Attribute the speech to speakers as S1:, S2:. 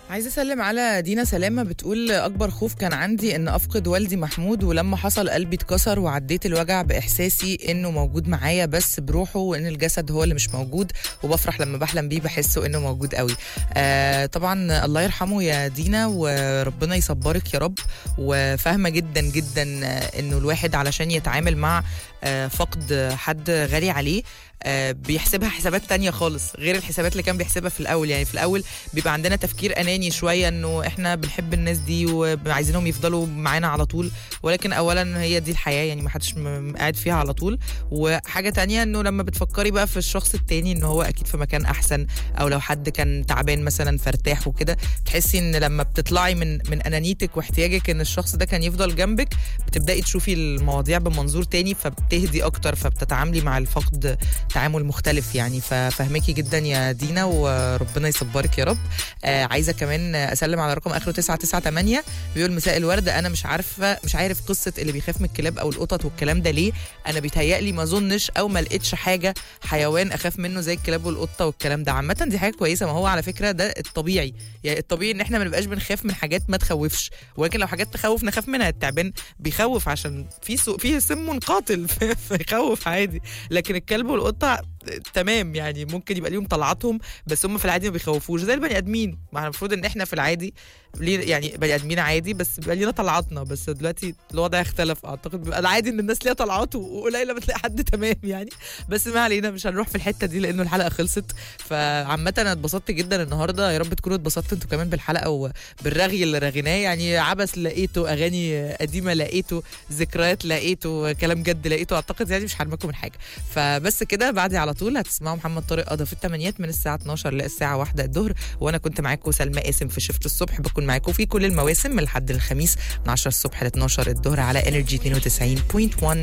S1: عايزه اسلم على دينا سلامه بتقول اكبر خوف كان عندي ان افقد والدي محمود ولما حصل قلبي اتكسر وعديت الوجع باحساسي انه موجود معايا بس بروحه وان الجسد هو اللي مش موجود وبفرح لما بحلم بيه بحسه انه موجود قوي آه طبعا الله يرحمه يا دينا وربنا يصبرك يا رب وفاهمه جدا جدا انه الواحد علشان يتعامل مع آه فقد حد غالي عليه آه بيحسبها حسابات تانية خالص غير الحسابات اللي كان بيحسبها في الأول يعني في الأول بيبقى عندنا تفكير أناني شوية إنه إحنا بنحب الناس دي وعايزينهم يفضلوا معانا على طول ولكن أولا هي دي الحياة يعني ما حدش م- قاعد فيها على طول وحاجة تانية إنه لما بتفكري بقى في الشخص التاني إن هو أكيد في مكان أحسن أو لو حد كان تعبان مثلا فارتاح وكده تحسي إن لما بتطلعي من من أنانيتك واحتياجك إن الشخص ده كان يفضل جنبك بتبدأي تشوفي المواضيع بمنظور تاني فبتهدي أكتر فبتتعاملي مع الفقد تعامل مختلف يعني ففهمكي جدا يا دينا وربنا يصبرك يا رب آه عايزه كمان اسلم على رقم اخره 998 بيقول مساء الورد انا مش عارفه مش عارف قصه اللي بيخاف من الكلاب او القطط والكلام ده ليه انا بيتهيألي ما اظنش او ما لقيتش حاجه حيوان اخاف منه زي الكلاب والقطه والكلام ده عامه دي حاجه كويسه ما هو على فكره ده الطبيعي يعني الطبيعي ان احنا ما نبقاش بنخاف من حاجات ما تخوفش ولكن لو حاجات تخوف نخاف منها التعبان بيخوف عشان في سو... فيه سم قاتل فيخوف عادي لكن الكلب والقطه تمام يعني ممكن يبقى ليهم طلعاتهم بس هم في العادي ما بيخوفوش زي البني ادمين ما المفروض ان احنا في العادي ليه يعني بني ادمين عادي بس بيبقى لينا طلعاتنا بس دلوقتي الوضع اختلف اعتقد بيبقى العادي ان الناس ليها طلعات وقليل لما تلاقي حد تمام يعني بس ما علينا مش هنروح في الحته دي لانه الحلقه خلصت فعامه انا اتبسطت جدا النهارده يا رب تكونوا اتبسطتوا انتوا كمان بالحلقه وبالرغي اللي رغيناه يعني عبث لقيته اغاني قديمه لقيته ذكريات لقيته كلام جد لقيته اعتقد يعني مش هرمكم من حاجه فبس كده بعدي على طول هتسمعوا محمد طارق قضى في الثمانيات من الساعه 12 للساعه 1 الظهر وانا كنت معاكم سلمى قاسم في شفت الصبح بكون معاكم في كل المواسم من الحد الخميس من 10 الصبح ل 12 الظهر على انرجي 92.1